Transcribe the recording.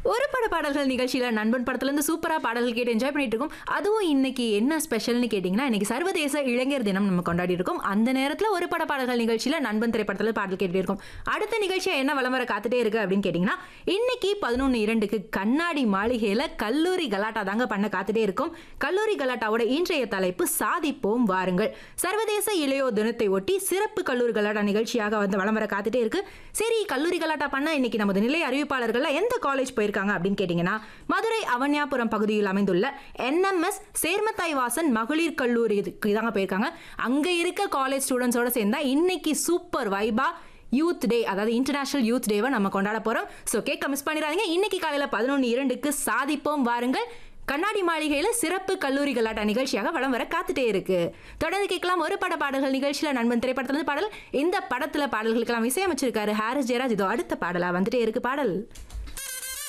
ஒரு பட பாடல்கள் நிகழ்ச்சியில நண்பன் படத்துல இருந்து சூப்பரா பாடல்கள் கேட்டு என்ஜாய் பண்ணிட்டு இருக்கோம் அதுவும் இன்னைக்கு என்ன ஸ்பெஷல்னு கேட்டிங்கன்னா இன்னைக்கு சர்வதேச இளைஞர் தினம் நம்ம கொண்டாடி இருக்கோம் அந்த நேரத்துல ஒரு பட பாடல்கள் நிகழ்ச்சியில நண்பன் திரைப்படத்துல பாடல் கேட்டுட்டு இருக்கோம் அடுத்த நிகழ்ச்சியா என்ன வலம் வர காத்துட்டே இருக்கு அப்படின்னு கேட்டிங்கன்னா இன்னைக்கு பதினொன்று இரண்டுக்கு கண்ணாடி மாளிகையில கல்லூரி கலாட்டா தாங்க பண்ண காத்துட்டே இருக்கும் கல்லூரி கலாட்டாவோட இன்றைய தலைப்பு சாதிப்போம் வாருங்கள் சர்வதேச இளையோர் தினத்தை ஒட்டி சிறப்பு கல்லூரி கலாட்டா நிகழ்ச்சியாக வந்து வலம் வர காத்துட்டே இருக்கு சரி கல்லூரி கலாட்டா பண்ண இன்னைக்கு நமது நிலை அறிவிப்பாளர்கள் எந்த காலேஜ் போயிருக்காங்க அப்படின்னு கேட்டிங்கன்னா மதுரை அவன்யாபுரம் பகுதியில் அமைந்துள்ள என்எம்எஸ் சேர்மத்தாய் வாசன் மகளிர் கல்லூரி இதுக்கு தாங்க போயிருக்காங்க அங்க இருக்க காலேஜ் ஸ்டூடெண்ட்ஸோட சேர்ந்தா இன்னைக்கு சூப்பர் வைபா யூத் டே அதாவது இன்டர்நேஷனல் யூத் டேவை நம்ம கொண்டாட போறோம் ஸோ கேட்க மிஸ் பண்ணிடாதீங்க இன்னைக்கு காலையில பதினொன்று இரண்டுக்கு சாதிப்போம் வாருங்கள் கண்ணாடி மாளிகையில சிறப்பு கல்லூரி கலாட்டா நிகழ்ச்சியாக வலம் வர காத்துட்டே இருக்கு தொடர்ந்து கேட்கலாம் ஒரு பட பாடல்கள் நிகழ்ச்சியில நண்பன் திரைப்படத்துல பாடல் இந்த படத்துல பாடல்களுக்கெல்லாம் இசையமைச்சிருக்காரு ஹாரிஸ் ஜெயராஜ் இதோ அடுத்த பாடலா வந்துட்டே இருக்கு பாடல்